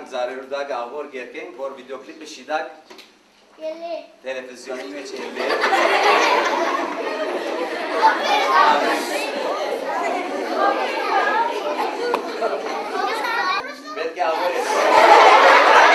زاره رو داگ آور گرکن بور ویدیو کلیپ شیداگ Yelli. تلویزیونی می چهله بلکه آور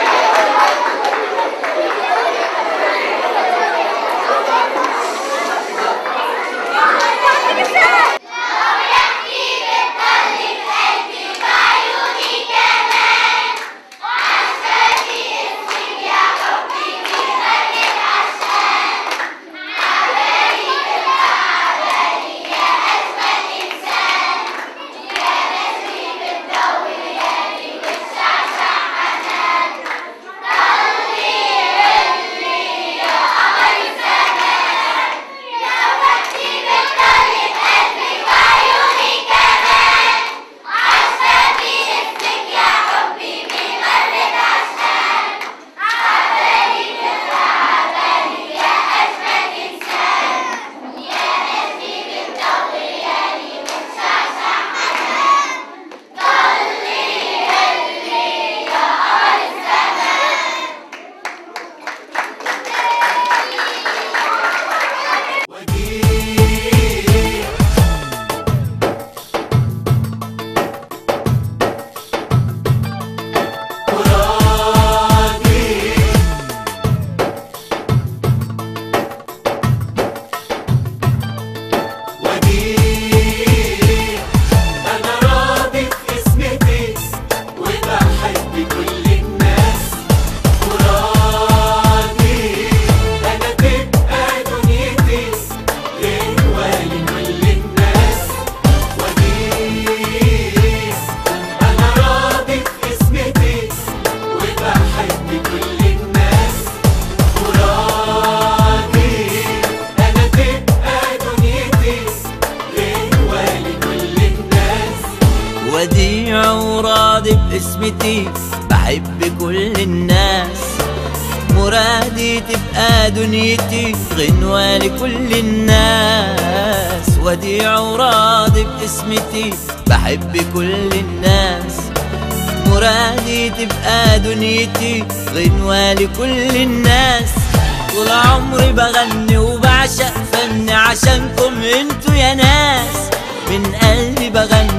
أنا راضي باسمتي وبحب كل الناس وراضي أنا تبقى دنيتي غنوة لكل الناس وديس أنا راضي باسمتي وبحب كل الناس وراضي أنا تبقى دنيتي غنوة لكل الناس وديع وراضي باسمتي بحب كل الناس مرادي تبقى دنيتي غنوة لكل الناس وديع وراضي باسمتي بحب كل الناس مرادي تبقى دنيتي غنوة لكل الناس طول عمري بغني وبعشق فن عشانكم انتوا يا ناس من قلبي بغني